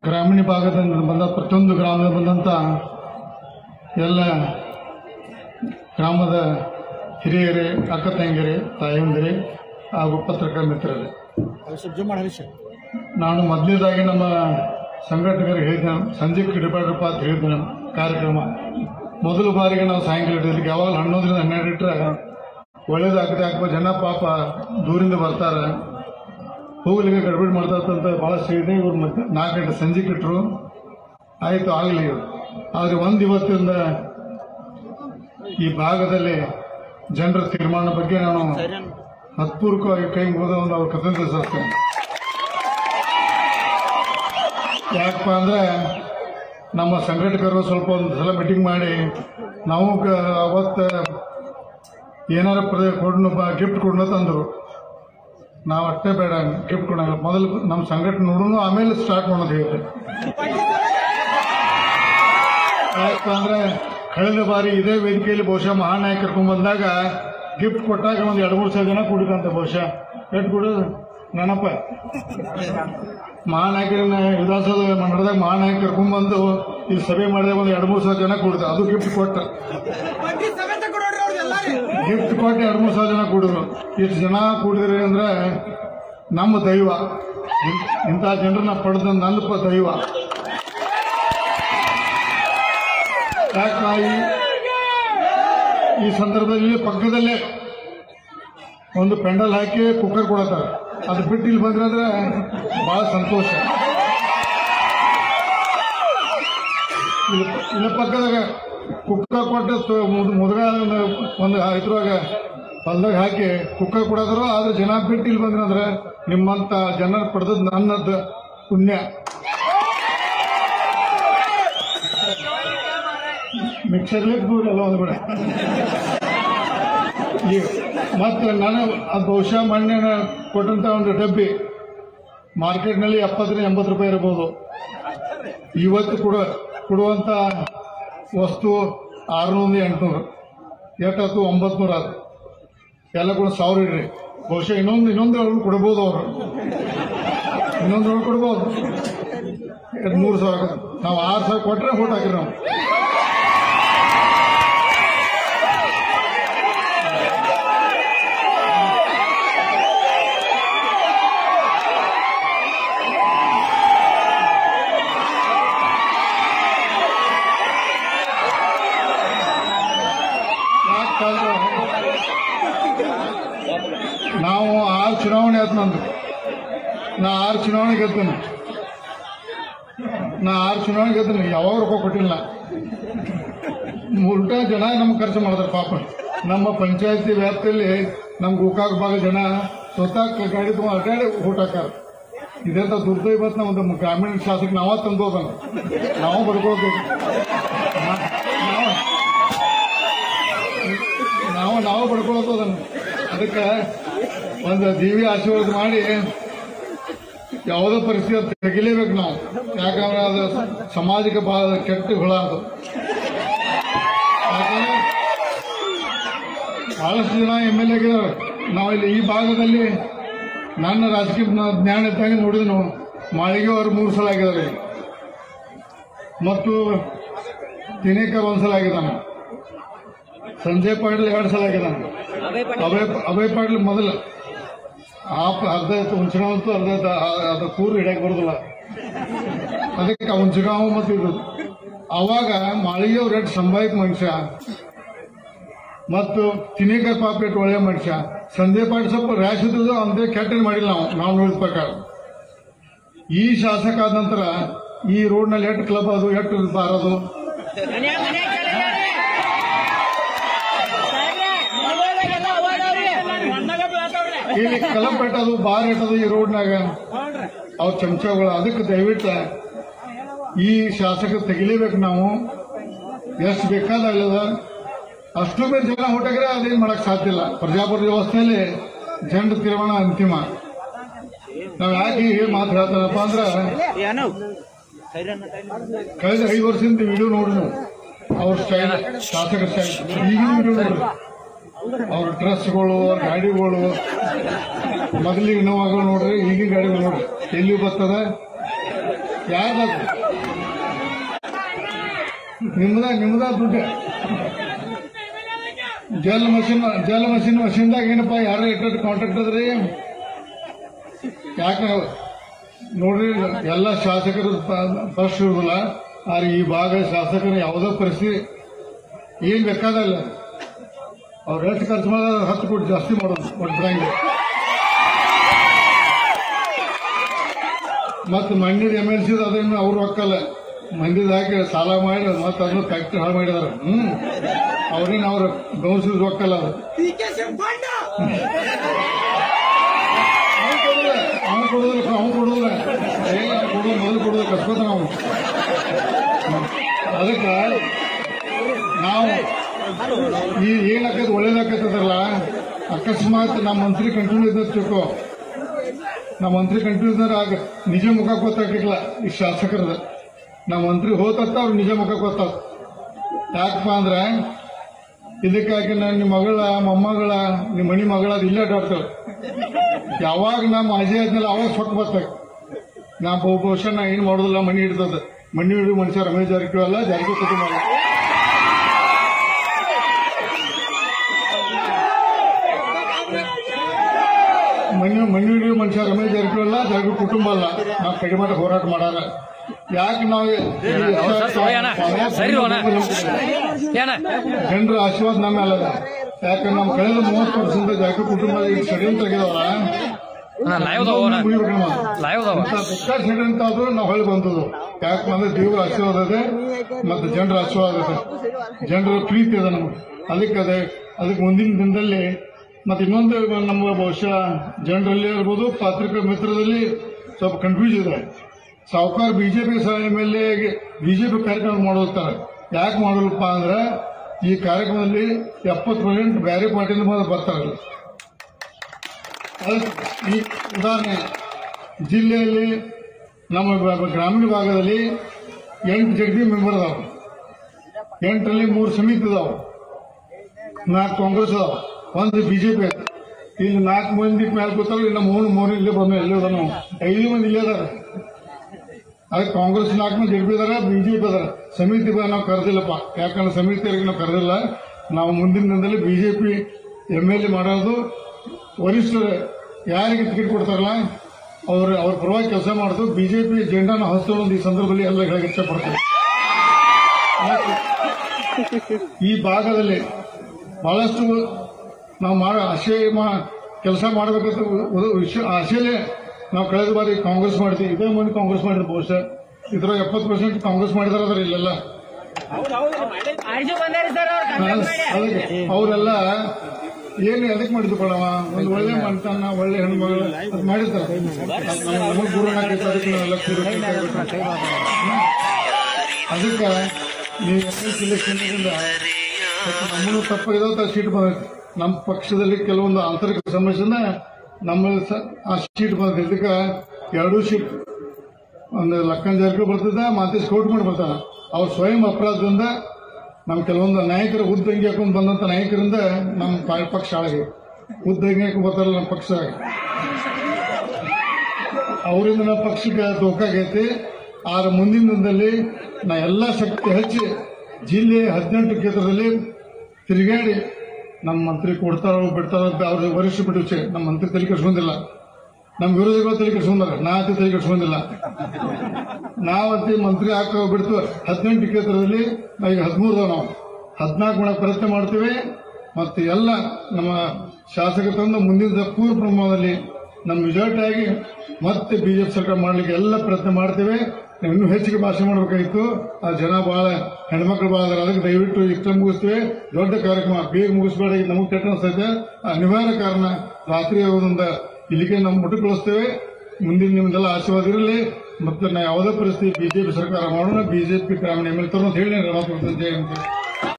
ಗ್ರಾಮೀಣ ಭಾಗದಿಂದ ಬಂದ ಪ್ರತಿಯೊಂದು ಗ್ರಾಮದಿಂದ ಬಂದಂಥ ಎಲ್ಲ ಗ್ರಾಮದ ಹಿರಿಯರೇ ಅಕ್ಕ ತಂಗಿಯರೇ ತಾಯಂದಿರೇ ಹಾಗೂ ಪತ್ರಕರ್ತ ಮಿತ್ರರೇ ನಾನು ಮೊದಲನೇದಾಗಿ ನಮ್ಮ ಸಂಘಟಕರಿಗೆ ಹೇಳಿದ ಸಂಜೆ ಕಿಡಬೇಡ್ರಪ್ಪ ಅಂತ ಹೇಳಿದ್ದೆ ನಮ್ಮ ಕಾರ್ಯಕ್ರಮ ಮೊದಲು ಬಾರಿಗೆ ನಾವು ಸಾಯಂಕಾಲ ಇಡೋದಕ್ಕೆ ಯಾವಾಗ ಹನ್ನೊಂದರಿಂದ ಹನ್ನೆರಡು ಇಟ್ಟರೆ ಒಳ್ಳೇದಾಗದೆ ಹಾಕುವ ಜನ ಪಾಪ ದೂರಿಂದ ಬರ್ತಾರೆ ಹೋಗ್ಲಿಕ್ಕೆ ಗಡ್ಬಡಿ ಮಾಡ್ತಾ ಅಂತ ಭಾಳಷ್ಟು ಇದೆ ಇವ್ರು ಮತ್ತೆ ನಾಲ್ಕು ಗಂಟೆ ಸಂಜೆಗೆ ಇಟ್ಟರು ಆಯಿತು ಆಗಲಿ ಆದರೆ ಒಂದು ಇವತ್ತಿಂದ ಈ ಭಾಗದಲ್ಲಿ ಜನರ ತೀರ್ಮಾನ ಬಗ್ಗೆ ನಾನು ಹತ್ಪೂರ್ವಕವಾಗಿ ಕೈ ಮುಗಿದ ಒಂದು ಅವ್ರ ಕೃತಜ್ಞತೆ ಸಲ್ಲಿಸ್ತೇನೆ ಯಾಕಪ್ಪ ಅಂದ್ರೆ ನಮ್ಮ ಸಂಘಟಕರು ಸ್ವಲ್ಪ ಒಂದು ಸಲ ಮೀಟಿಂಗ್ ಮಾಡಿ ನಾವು ಗ- ಅವತ್ತು ಏನಾರ ಪ್ರದೇ ಕೊಡ್ನು ಗಿಫ್ಟ್ ಕೊಡ್ನು ತಂದರು ನಾವು ಅಷ್ಟೇ ಬೇಡ ಗಿಫ್ಟ್ ಕೊಡಂಗ ಮೊದಲು ನಮ್ಮ ಸಂಘಟನೆ ನೋಡೋಣ ಆಮೇಲೆ ಸ್ಟಾರ್ಟ್ ಮಾಡೋದು ಹೇಳಿ ಯಾಕಪ್ಪ ಅಂದ್ರೆ ಕಳೆದ ಬಾರಿ ಇದೇ ವೇದಿಕೆಯಲ್ಲಿ ಬಹುಶಃ ಮಹಾನಾಯಕ ಕರ್ಕೊಂಡ್ ಬಂದಾಗ ಗಿಫ್ಟ್ ಕೊಟ್ಟಾಗ ಒಂದು ಎರಡು ಮೂರು ಸಾವಿರ ಜನ ಕುಡಿದಂತೆ ಬಹುಶಃ ಎಷ್ಟು ಕುಡಿಯೋದು ನೆನಪ ಮಹಾನಾಯಕರನ್ನ ವಿಧಾನಸೌಧ ಮಂಡಲದಾಗ ಮಹಾನಾಯಕ ಕರ್ಕೊಂಡ್ ಬಂದು ಈ ಸಭೆ ಮಾಡಿದಾಗ ಒಂದು ಎರಡು ಮೂರು ಸಾವಿರ ಜನ ಕುಡಿದ ಅದು ಗಿಫ್ಟ್ ಕೊಟ್ಟ ಗಿಫ್ಟ್ ಕೊಟ್ಟು ಎರಡು ಮೂರು ಸಾವಿರ ಜನ ಕುಡಿದ್ರು ಇಷ್ಟು ಜನ ಕುಡಿದ್ರಿ ಅಂದ್ರೆ ನಮ್ಮ ದೈವ ಇನ್- ಇಂಥ ಜನರನ್ನ ಪಡೆದ ನನ್ನ ಪ- ದೈವ ಯಾಕ ಈ- ಈ ಸಂದರ್ಭದಲ್ಲಿ ಪಕ್ಕದಲ್ಲೇ ಒಂದು ಪೆಂಡಲ್ ಹಾಕಿ ಕುಕ್ಕರ್ ಕೊಡತ್ತಾರೆ ಅದು ಬಿಟ್ಟು ಇಲ್ಲಿ ಬಂದ್ರೆ ಅಂದ್ರೆ ಬಹಳ ಸಂತೋಷ ಇಲ್ಲಿ ಇಲ್ಲಿ ಪಕ್ಕದಾಗ ಕುಕ್ಕರ್ ಕೊಟ್ಟು ತು- ಮುದ್- ಮುದ್ಗ ಒಂದು ಇದ್ರೊಳಗ ಹೊಲ್ದಾಗ ಹಾಕಿ ಕುಕ್ಕರ್ ಕೊಡೋದ್ರು ಆದ್ರೆ ಜನ ಬಿಟ್ಟು ಇಲ್ಲಿ ಬಂದ್ರಂದ್ರೆ ನಿಮ್ಮಂತ ಜನರ ಪಡೆದದ್ ನನ್ನದು ಪುಣ್ಯ ಮಿಕ್ಸರ್ಲಿ ದೂರಲ್ಲ ಒಂದು ಕಡೆ ಈ ಮತ್ತೆ ನಾನು ಅದು ಬಹುಶಃ ಮಣ್ಣಿನ ಕೊಟ್ಟಂತ ಒಂದು ಡಬ್ಬಿ ಮಾರ್ಕೆಟ್ನಲ್ಲಿ ಎಪ್ಪತ್ತರಿಂದ ಎಂಬತ್ತು ರೂಪಾಯಿ ಇರಬಹುದು ಇವತ್ತು ಕೂಡ ಕೊಡುವಂತ ವಸ್ತು ಆರುನೂರಿಂದ ಎಂಟುನೂರು ಎಷ್ಟಾಯ್ತು ಒಂಬತ್ತು ನೂರ ಆಯ್ತು ಎಲ್ಲ ಕೂಡ ಸಾವಿರ ಇಡ್ರಿ ಬಹುಶಃ ಇನ್ನೊಂದು ಇನ್ನೊಂದು ಅವ್ರು ಕೊಡ್ಬೋದು ಅವರು ಇನ್ನೊಂದು ಅವ್ರು ಕೊಡ್ಬೋದು ಎರಡ್ ಮೂರು ಸಾವಿರ ಆಗುತ್ತೆ. ನಾವು ಆರು ಸಾವಿರ ಕೊಟ್ರೆ ಓಟ್ ಹಾಕಿರಿ ನಾವು ಯಾಕಂದ್ರೆ ನಾವು ಆರು ಚುನಾವಣೆ ಆಯ್ತು ನಂದು ನಾ ಆರು ಚುನಾವಣೆ ಗೆದ್ದೇನೆ ನಾ ಆರು ಚುನಾವಣೆ ಗೆದ್ದೇನೆ ಯಾವಾಗ ರೊಕ್ಕ ಕೊಟ್ಟಿಲ್ಲ ಉಲ್ಟಾ ಜನ ನಮ್ಗೆ ಖರ್ಚು ಮಾಡ್ತಾರೆ ಪಾಪ ನಮ್ಮ ಪಂಚಾಯತಿ ವ್ಯಾಪ್ತಿಯಲ್ಲಿ ನಮ್ಮ ಗೋಕಾಕ್ ಭಾಗ ಜನ ಸ್ವತಃ ಗಾಡಿ ತಗೊಂಡು ಅಡ್ಡಾಡಿ ಓಟ್ ಹಾಕಾರ ಇದೆಂತ ದುರ್ದೈವ ನಾವು ನಮ್ಮ ಗ್ರಾಮೀಣ ಶಾಸಕ ನಾವ ತಂದೋದನ್ನ ನಾವು ಬಡ್ಕೋಬೇಕು ನಾವು ನಾವು ನಾವು ಪಡ್ಕೊಳ್ಳೋದು ಅದನ್ನು ಅದಕ್ಕೆ ಒಂದು ದೇವಿ ಆಶೀರ್ವಾದ ಮಾಡಿ ಯಾವುದೋ ಪರಿಸ್ಥಿತಿ ಅದು ತೆಗಿಲೇಬೇಕು ನಾವು ಯಾಕಂದ್ರೆ ಅದು ಸಮಾಜಕ್ಕೆ ಬಹಳ ಕೆಟ್ಟ ಹುಳ ಅದು ಯಾಕಂದ್ರೆ ಬಹಳಷ್ಟು ಜನ ಎಮ್ ಎಲ್ ಎಗಿದ್ದಾರೆ ನಾವು ಇಲ್ಲಿ ಈ ಭಾಗದಲ್ಲಿ ನನ್ನ ರಾಜಕೀಯ ಜ್ಞಾನ ಇದ್ದಾಗ ನೋಡಿದ್ವಿ ನಾವು ಮಾಳಿಗೆ ಅವರು ಮೂರು ಸಲ ಆಗಿದ್ದಾರೆ ಮತ್ತು ದಿನೇಕರ್ ಒಂದ್ಸಲ ಆಗಿದ್ದಾನೆ ಸಂಜಯ್ ಪಾಟೀಲ್ ಎರಡು ಸಲ ಆಗಿದ್ದಾನೆ ಅಭಯ್ ಅಭಯ್ ಪಾಟೀಲ್ ಮೊದಲ ಆ ಪ- ಅರ್ಧ ಇತ್ತು ಹುಂಚಗಾಂವ್ ಅಂತೂ ಅರ್ಧ ಇತ್ತು. ಆ- ಅದು ಪೂರ್ವ ಹಿಡಿಯಕ್ಕೆ ಬರೋದಿಲ್ಲ ಅದಕ್ಕೆ ಆ ಹುಂಚಗಾಂವ್ ಮತ್ತು ಇದು ಅವಾಗ ಮಾಳಿಗೆ ಅವ್ರು ಎಷ್ಟು ಸಂಭಾವಿತ ಮನುಷ್ಯ ಮತ್ತು ತಿನೇಕರ್ ಪಾಪ ಎಷ್ಟು ಒಳ್ಳೆಯ ಮನುಷ್ಯ ಸಂಜಯ್ ಪಾಟೀಲ್ ಸ್ವಲ್ಪ ರ್ಯಾಶ್ ಇದ್ದು ಅಂದೇ ಕೆಟ್ಟ ಮಾಡಿಲ್ಲ ನಾವು ನಾವು ನೋಡಿದ ಪ್ರಕಾರ ಈ ಶಾಸಕ ಆದ ನಂತರ ಈ ರೋಡ್ನಲ್ಲಿ ಎಷ್ಟು ಕ್ಲಬ್ ಅದು ಎಷ್ಟು ಬಾರದು ಇಲ್ಲಿ ಕಲಂ ಬೆಟ್ಟದು ಬಾರ್ ಇಟ್ಟದು ಈ ರೋಡ್ನಾಗ ಅವ್ ಚಮಚಗಳು ಅದಕ್ಕೆ ದಯವಿಟ್ಟು ಈ ಶಾಸಕ ತೆಗಿಲೇಬೇಕು ನಾವು ಎಷ್ಟು ಬೇಕಾದಾಗದ ಅಷ್ಟು ಬೇರೆ ಜನ ಹೊಟ್ಟಗ್ರೆ ಅದೇನ್ ಮಾಡಕ್ ಸಾಧ್ಯ ಇಲ್ಲ ಪ್ರಜಾಪ್ರಭುತ್ವ ವ್ಯವಸ್ಥೆಯಲ್ಲಿ ಜನರ ತೀರ್ಮಾನ ಅಂತಿಮ ನಾವ್ ಯಾಕೆ ಈ ಮಾತು ಹೇಳ್ತಾರಪ್ಪ ಅಂದ್ರೆ ಕಳೆದ ಐದು ವರ್ಷದಿಂದ ವಿಡಿಯೋ ನೋಡಿ ನಾವು ಅವ್ರ ಸ್ಟೈಲ್ ಶಾಸಕರ ಸ್ಟೈಲ್ ಈಗಿನ ವಿಡಿಯೋ ನೋಡ್ರಿ ಅವ್ರ ಡ್ರೆಸ್ಗಳು ಅವ್ರ ಗಾಡಿಗಳು ಮೊದಲಿಗೆ ನೋವಾಗಳು ನೋಡ್ರಿ ಈಗಿನ ಗಾಡಿಗಳು ನೋಡ್ರಿ ಎಲ್ಲಿ ಬರ್ತದ ಯಾರ್ದ ನಿಮ್ದ ನಿಮ್ದ ದುಡ್ಡು ಜಲ್ ಮಷಿನ್ ಜಲ್ ಮಷಿನ್ ಮಷಿನ್ದಾಗ ಏನಪ್ಪ ಯಾರು ಇಟ್ಟು ಕಾಂಟ್ರಾಕ್ಟ್ ಅದ್ರಿ ಯಾಕೆ ನೋಡ್ರಿ ಎಲ್ಲ ಶಾಸಕರು ಫಸ್ಟ್ ಇರುದಿಲ್ಲ ಆದ್ರೆ ಈ ಭಾಗ ಶಾಸಕರು ಯಾವುದೋ ಪರಿಸ್ಥಿತಿ ಏನ್ ಬೇಕಾದಲ್ಲ ಅವ್ರು ಎಷ್ಟು ಖರ್ಚು ಮಾಡೋದು ಹತ್ತು ಕೋಟಿ ಜಾಸ್ತಿ ಮಾಡೋದು ಒಟ್ಟು ಬಿಡಂಗಿಲ್ಲ ಮತ್ತು ಮಂಡ್ಯದ ಎಮ್ ಎಲ್ ಸಿ ಅದನ್ನು ಅವ್ರು ರೊಕ್ಕಲ್ಲ ಮಂದಿದ ಹಾಕಿ ಸಾಲ ಮಾಡಿ ಮತ್ತೆ ಅದನ್ನು ಫ್ಯಾಕ್ಟ್ರಿ ಹಾಳು ಮಾಡಿದಾರೆ ಹ್ಮ್ ಅವ್ರೇನು ಅವ್ರು ಗೌಸಿದ ರೊಕ್ಕಲ್ಲ ಅದು ಅವ್ನು ಕೊಡೋದಿಲ್ಲ ಅವ್ನು ಕೊಡೋದಿಲ್ಲ ಏ ಕೊಡೋದು ಮೊದಲು ಕೊಡೋದು ಕಸ್ಕೋತ ನಾವು ಅದಕ್ಕೆ ನಾವು ಈ ಏನಾಕತ್ ಒಳ್ಳೇದಾಕತ್ತದಲ್ಲ ಅಕಸ್ಮಾತ್ ನಮ್ಮ ಮಂತ್ರಿ ಕಂಟಿನ್ಯೂ ಇದ್ದ ತಿಳ್ಕೊ ನಮ್ಮ ಮಂತ್ರಿ ಕಂಟಿನ್ಯೂ ಇದ್ದಾರೆ ಆಗ ನಿಜ ಮುಖ ಗೊತ್ತಾಗಿಲ್ಲ ಈ ಶಾಸಕರದ ನಮ್ಮ ಮಂತ್ರಿ ಹೋತತ್ತ ಅವ್ರು ನಿಜ ಮುಖ ಗೊತ್ತಾಗ ಯಾಕಪ್ಪ ಅಂದ್ರೆ ಇದಕ್ಕಾಗಿ ನಾನು ನಿಮ್ಮ ಮಗಳ ಮೊಮ್ಮಗಳ ನಿಮ್ಮ ಮನಿ ಮಗಳ ಅದು ಇಲ್ಲೇ ಅಡ್ಡಾಡ್ತಾಳೆ ಯಾವಾಗ ನಾ ಮಾಜಿ ಆದ್ಮೇಲೆ ಅವಾಗ ಸೊಟ್ಟು ಬರ್ತಾರೆ ನಾ ಬಹು- ಬಹುಶಃ ನಾ ಏನು ಮಾಡೋದಿಲ್ಲ ಮನಿ ಹಿಡ್ತದ ಮನಿ ಹಿಡಿದು ಮನುಷ್ಯ ರಮೇಶ್ ಜಾರಕಿಹೊಳಿ ಅಲ್ಲ ಜಾರಕಿಹೊಳಿ ಕುಟುಂಬ ಅಲ್ಲ. ಮನಿ ಮನಿ ಹಿಡಿಯುವ ಮನುಷ್ಯ ರಮೇಶ್ ಜಾರಕಿಹೊಳಿ ಅಲ್ಲ ಜಾರಕಿಹೊಳಿ ಕುಟುಂಬ ಅಲ್ಲ ನಾವು ಕಡಿಮೆ ಹೋರಾಟ ಮಾಡಾರ ಯಾಕೆ ನಾವು ಸರಿ ಹೋಣ ಏನ ಜನರ ಆಶೀರ್ವಾದ ನಮ್ಮ ಮೇಲೆ ಅದ ಯಾಕಂದ್ರೆ ನಮ್ಮ ಕಳೆದ ಮೂವತ್ತು ವರ್ಷದಿಂದ ಜಾರಕಿಹೊಳಿ ಕುಟುಂಬ ಈಗ ಷಡ್ಯಂತ್ರ ಆಗಿದಾವಲ್ಲ ಲೈವ್ ಹೋಣ ಮುಗಿಬೇಕು ನಾವು ಲೈವ್ ಅದಾವ ಅಂತ ಬೇಕಾದ ಸಿಡೆಂಟ್ ಆದ್ರೂ ನಾವು ಹೊಳಿ ಬಂದದ್ದು ಯಾಕಂದ್ರೆ ದೇವರ ಆಶೀರ್ವಾದ ಇದೆ ಮತ್ತು ಜನರ ಆಶೀರ್ವಾದ ಇದೆ ಜನರ ಪ್ರೀತಿ ಇದೆ ನಮಗೆ ಅದಕ್ಕೆ ಅದೇ ಅದಕ್ಕೆ ಮುಂದಿನ ದಿನದಲ್ಲಿ ಮತ್ತೆ ಇನ್ನೊಂದು ನಮ್ಮ ಬಹುಶಃ ಜನರಲ್ಲಿ ಇರ್ಬೋದು ಪತ್ರಿಕಾ ಮಿತ್ರದಲ್ಲಿ ಸ್ವಲ್ಪ ಕನ್ಫ್ಯೂಸ್ ಇದೆ ಸಾವುಕಾರ BJP M L A BJP ಕಾರ್ಯಕ್ರಮ ಮಾಡೋತಾರೆ ಯಾಕೆ ಮಾಡಲ್ಲಪ್ಪ ಅಂದ್ರೆ ಈ ಕಾರ್ಯಕ್ರಮದಲ್ಲಿ ಎಪ್ಪತ್ತು ಪರ್ಸೆಂಟ್ ಬೇರೆ ಪಾರ್ಟಿಯಿಂದ ಮಾತ್ರ ಬರ್ತಾರೆ ಅದಕ್ಕೆ ಈ ಉದಾಹರಣೆ ಜಿಲ್ಲೆಯಲ್ಲಿ ನಮ್ಮ ಬ- ಗ್ರಾಮೀಣ ಭಾಗದಲ್ಲಿ ಎಂಟು ಜಗದಿ ಮೆಂಬರ್ ಅದಾವ ಎಂಟರಲ್ಲಿ ಮೂರು ಸಮಿತಿ ಅದಾವ ನಾಲ್ಕು ಕಾಂಗ್ರೆಸ್ ಅದಾವ ಒಂದು ಬಿಜೆಪಿ ಐತೆ ಇಲ್ಲಿ ನಾಲ್ಕು ಮಂದಿ ಮೇಲೆ ಕೂತಾರ ಇನ್ನು ಮೂರು ಮೂರು ಇಲ್ಲೇ ಬಂದ ಎಲ್ಲೇ ಅದಾವ ನಾವು ಐದು ಮಂದಿ ಇಲ್ಲೇ ಅದಾರ ಅದಕ್ಕೆ ಕಾಂಗ್ರೆಸ್ ನಾಲ್ಕು ಮಂದಿ ಜೆಡಿಪಿ ಅದಾರ ಬಿಜೆಪಿ ಅದಾರ ಸಮಿತಿ ಬ- ನಾವು ಕರೆದಿಲ್ಲಪ್ಪ ಯಾಕಂದ್ರೆ ಸಮಿತಿಯವರಿಗೆ ನಾವು ಕರೆದಿಲ್ಲ ನಾವು ಮುಂದಿನ ದಿನದಲ್ಲಿ ಬಿಜೆಪಿ ಎಂ ಎಲ್ ಎ ಮಾಡೋದು ವರಿಷ್ಠರು ಯಾರಿಗೆ ಟಿಕೆಟ್ ಕೊಡ್ತಾರಲ್ಲ ಅವ್ರ ಅವ್ರ ಪರವಾಗಿ ಕೆಲಸ ಮಾಡೋದು ಬಿಜೆಪಿ ಜೆಂಡಾನ ಹಸ್ತೋದು ಈ ಸಂದರ್ಭದಲ್ಲಿ ಎಲ್ಲ ಹೇಳಕ್ಕೆ ಇಷ್ಟಪಡ್ತಾರೆ ಈ ಭಾಗದಲ್ಲಿ ಬಹಳಷ್ಟು ನಾವು ಮಾಡೋ ಆಶೆ ಕೆಲಸ ಮಾಡಬೇಕಂತ ಉ- ವಿಷಯ ಆಶೆಲೆ ನಾವು ಕಳೆದ ಬಾರಿ ಕಾಂಗ್ರೆಸ್ ಮಾಡ್ತೀವಿ ಇದೇ ಮಂದಿ ಕಾಂಗ್ರೆಸ್ ಮಾಡಿದ್ರು ಬಹುಶಃ ಇದ್ರ ಎಪ್ಪತ್ತು ಪರ್ಸೆಂಟ್ ಕಾಂಗ್ರೆಸ್ ಮಾಡಿದಾರ ಅದ್ರ ಇಲ್ಲೆಲ್ಲ ಆರ್ಜು ಬಂದಾರಿ ಸರ್ ಅವ್ರು ಅದಕ್ಕೆ ಅವರೆಲ್ಲ ಏನು ಎದಕ್ಕೆ ಮಾಡಿದ್ದು ಕೊಡವ ಒಂದು ಒಳ್ಳೆ ಮನ್ತನ ಒಳ್ಳೆ ಹೆಣ್ಮಗಳು ಅದು ಮಾಡಿರ್ತಾರೆ ನಮಗೆ ಗುರು ಹಾಕಿತ್ತು ಅದಕ್ಕೆ ನಾವೆಲ್ಲ ಕೂಡಿ ಅದಕ್ಕೆ ನೀವು ಎಮ್ ಎಲ್ ಸಿಲೆಕ್ಷನ್ದಿಂದ ನಮ್ಮನ್ನು ತಪ್ಪ ಇದಾವ ಸೀಟ್ ಬಂದೈತಿ ನಮ್ಮ ಪಕ್ಷದಲ್ಲಿ ಕೆಲವೊಂದು ಆಂತರಿಕ ಸಮಸ್ಯೆನ ನಮ್ಮಲ್ಲಿ ಸ- ಆ ಸೀಟ್ ಬಂದೈತಿ ಇದಕ್ಕೆ ಎರಡೂ ಸೀಟ್ ಒಂದು ಲಕ್ಕನ್ ಜಾರಕಿಹೊಳಿ ಬರ್ತದ ಮಾತೇಶ್ ಕೋಟ್ಮಂಡ್ ಬರ್ತಾನ ಅವ್ರು ಸ್ವಯಂ ಅಪರಾಧದಿಂದ ನಮ್ಮ ಕೆಲವೊಂದು ನಾಯಕರ ಉದ್ದಂಗಿ ಹಾಕೊಂಡು ಬಂದಂತ ನಾಯಕರಿಂದ ನಮ್ಮ ಪಾ- ಪಕ್ಷ ಹಾಳಾಗಿ ಉದ್ದಂಗಿ ಹಾಕೊಂಡು ಬರ್ತಾರಲ್ಲ ನಮ್ಮ ಪಕ್ಷ ಅವರಿಂದ ನಮ್ಮ ಪಕ್ಷಕ್ಕೆ ಧೋಕಾಗೈತಿ ಆದ್ರೆ ಮುಂದಿನ ದಿನದಲ್ಲಿ ನಾ ಎಲ್ಲ ಶಕ್ತಿ ಹಚ್ಚಿ ಜಿಲ್ಲೆ ಹದಿನೆಂಟು ಕ್ಷೇತ್ರದಲ್ಲಿ ತಿರುಗಾಡಿ ನಮ್ಮ ಮಂತ್ರಿ ಕೊಡ್ತಾರೋ ಬಿಡ್ತಾರೋ ಅಂತ ಅವ್ರ ವರಿಷ್ಠ ಬಿಟ್ಟು ವಿಷಯ ನಮ್ಮ ಮಂತ್ರಿ ತಲೆ ಕೆಡಿಸ್ಕೊಂಡಿಲ್ಲ ನಮ್ಮ ವಿರೋಧಿಗಳು ತಲೆ ಕೆಡಿಸ್ಕೊಂಡಾರ ನಾ ಅತಿ ತಲೆ ಕೆಡಿಸ್ಕೊಂಡಿಲ್ಲ ನಾವಂತಿ ಮಂತ್ರಿ ಹಾಕೋ ಬಿಡ್ತು ಹದಿನೆಂಟು ಕ್ಷೇತ್ರದಲ್ಲಿ ನಾವು ಈಗ ಹದಿಮೂರು ನಾವು ಹದಿನಾಲ್ಕು ಮಾಡಕ್ಕೆ ಪ್ರಯತ್ನ ಮಾಡ್ತೀವಿ ಮತ್ತು ಎಲ್ಲ ನಮ್ಮ ಶಾಸಕ ತಂದು ಮುಂದಿನ ಪೂರ್ವ ಪ್ರಮಾಣದಲ್ಲಿ ನಮ್ಮ ರಿಸಲ್ಟ್ ಆಗಿ ಮತ್ತೆ ಬಿಜೆಪಿ ಸರ್ಕಾರ ಮಾಡಲಿಕ್ಕೆ ಎಲ್ಲ ಪ್ರಯತ್ನ ಮಾಡ್ತೇವೆ ನಾವು ಇನ್ನೂ ಹೆಚ್ಚಿಗೆ ಭಾಷೆ ಮಾಡಬೇಕಾಗಿತ್ತು ಆ ಜನ ಬಹಳ ಹೆಣ್ಮಕ್ಳು ಬಹಳ ಅದಾರ ಅದಕ್ಕೆ ದಯವಿಟ್ಟು ಇಷ್ಟ ಮುಗಿಸ್ತೇವೆ ದೊಡ್ಡ ಕಾರ್ಯಕ್ರಮ ಬೇಗ ಮುಗಿಸ್ಬೇಡ ಈಗ ನಮಗೆ ಕೆಟ್ಟ ಅನ್ಸ್ತೈತೆ ಅನಿವಾರ್ಯ ಕಾರಣ ರಾತ್ರಿ ಆಗೋದ್ರಿಂದ ಇಲ್ಲಿಗೆ ನಾವು ಮುಟ್ಟುಗೊಳಿಸ್ತೇವೆ ಮುಂದಿನ ನಿಮ್ದೆಲ್ಲ ಆಶೀರ್ವಾದ ಇರಲಿ ಮತ್ತೆ ನಾ ಯಾವುದೇ ಪರಿಸ್ಥಿತಿ ಬಿಜೆಪಿ ಸರ್ಕಾರ ಮಾಡೋಣ ಬಿಜೆಪಿ ಗ್ರಾಮೀಣ ಎಮ್ ಎಲ್ ಅಂತ ಹೇಳಿ ರಮಾಪುರ ಜಯ ಅಂತ